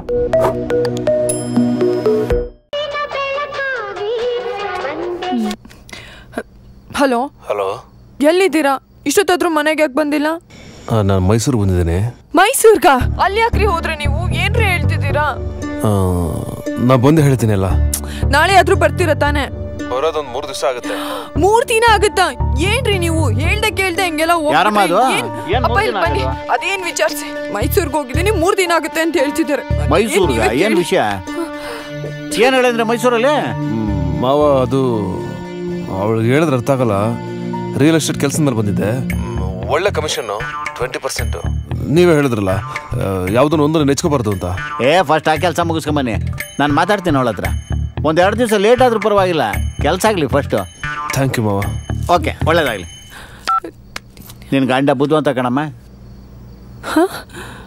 Hello hello ಎಲ್ಲಿದ್ದೀರಾ ಇಷ್ಟೊತ್ತಾದ್ರೂ ಮನೆಗೆ ಯಾಕೆ ಬಂದಿಲ್ಲ ನಾನು ಮೈಸೂರಿಗೆ ಬಂದಿದ್ದೇನೆ ಮೈಸೂರ್ಗ ಅಲ್ಲಿ ಯಾಕ್ರಿ ಹೋದ್ರೆ ನೀವು ಏನ್ರಿ ಹೇಳ್ತಿದ್ದೀರಾ ಆ, ನಾ ಬಂದು ಹೇಳ್ತೀನಿ ಅಲ್ಲ ನಾಳೆ ಆದ್ರೂ ಬರ್ತೀರಾ ತಾನೆ ಬರೋದೊಂದು ಮೂರು ದಿವಸ ಆಗುತ್ತೆ ಮೂರ್ ದಿನ ಆಗುತ್ತಾ ಏನ್ರಿ ನೀವು ಹೇಳ್ದೆ ಕೇಳ್ದೆ ಹಿಂಗೆಲ್ಲ ಹೋಗ್ಬಿಟ್ರಿ. ಯಾರಮ್ಮ ಅದು? ಏನ್- ಏನ್ ಅಪ್ಪ ಮೂರ್ ಇಲ್ಲಿ ದಿನ ಬನ್ನಿ ಆಗೋದು? ಅದೇನ್ ವಿಚಾರಿಸಿ ಮೈಸೂರ್ಗೆ ಹೋಗಿದ್ದೀನಿ ಮೂರ್ ದಿನ ಆಗುತ್ತೆ ಅಂತ ಹೇಳ್ತಿದ್ದಾರೆ ಮೈಸೂರ್ಗ ನೀವೇ ಏನ್ ಕೇಳಿ. ವಿಷಯ ಏನ್ ಹೇಳಿದ್ರೆ ಮೈಸೂರಲ್ಲಿ ಮ್, ಮಾವ ಅದು ಅವಳಿಗೆ ಹೇಳಿದ್ರೆ ಅರ್ಥ ಆಗಲ್ಲ ರಿಯಲ್ ಎಸ್ಟೇಟ್ ಕೆಲಸದ ಮೇಲೆ ಬಂದಿದ್ದೆ ಮ್, ಒಳ್ಳೆ ಕಮಿಷನ್ನು ಟ್ವೆಂಟಿ ಪರ್ಸೆಂಟು ನೀವೇ ಹೇಳಿದ್ರಲ್ಲ ಯಾವುದನ್ನು ಒಂದು ನೆಚ್ಕೋಬಾರ್ದು ಅಂತ ಏ ಫಸ್ಟ್ ಆ ಕೆಲಸ ಮುಗಿಸ್ಕೊಂಬನ್ನಿ ನಾನು ಮಾತಾಡ್ತೀನಿ ಅವಳ ಹತ್ರ ಒಂದು ಎರಡು ದಿವಸ ಲೇಟ್ ಆದ್ರೂ ಪರವಾಗಿಲ್ಲ ಕೆಲಸ ಆಗಲಿ ಫಸ್ಟು ಥ್ಯಾಂಕ್ ಯು ಮಾವ ಓಕೆ ಒಳ್ಳೇದಾಗಲಿ ನಿನ್ನ ಗಂಡ ಬುದ್ಧಿವಂತ ಕಣಮ್ಮ